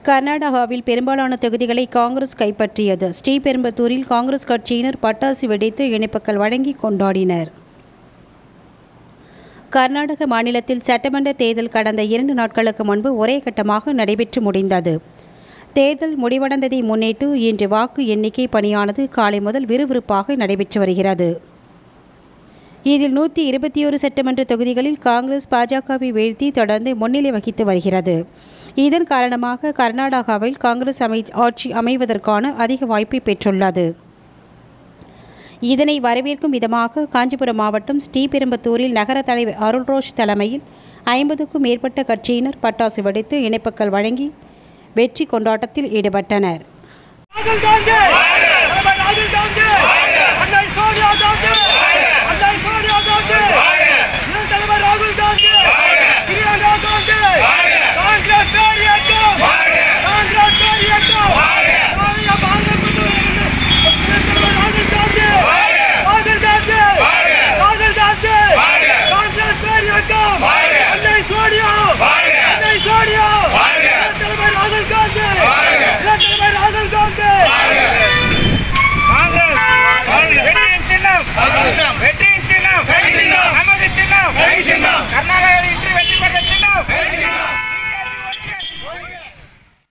கர்நாடகாவில் பெரும்பாலான தொகுதிகளை காங்கிரஸ் கைப்பற்றியது ஸ்ரீபெரும்புதூரில் காங்கிரஸ் கட்சியினர் பட்டாசு வெடித்து இனிப்புகள் வழங்கி கொண்டாடினர் கர்நாடக மாநிலத்தில் சட்டமன்ற தேர்தல் கடந்த இரண்டு நாட்களுக்கு முன்பு ஒரே கட்டமாக நடைபெற்று முடிந்தது தேர்தல் முடிவடைந்ததை முன்னிட்டு இன்று வாக்கு எண்ணிக்கை பணியானது காலை முதல் விறுவிறுப்பாக நடைபெற்று வருகிறது இதில் நூற்றி இருபத்தி ஒரு சட்டமன்ற தொகுதிகளில் காங்கிரஸ் பாஜகவை வீழ்த்தி தொடர்ந்து முன்னிலை வகித்து வருகிறது இதன் காரணமாக கர்நாடகாவில் காங்கிரஸ் அமை ஆட்சி அமைவதற்கான அதிக வாய்ப்பை பெற்றுள்ளது இதனை வரவேற்கும் விதமாக காஞ்சிபுரம் மாவட்டம் ஸ்ரீபெரும்புதூரில் நகர தலைவர் அருள்ரோஷ் தலைமையில் ஐம்பதுக்கும் மேற்பட்ட கட்சியினர் பட்டாசு வெடித்து இணைப்புகள் வழங்கி வெற்றி கொண்டாட்டத்தில் ஈடுபட்டனர் ராகுல் காந்தி தலைவர் ராகுல் காந்தி அன்னை சோனியா காந்தி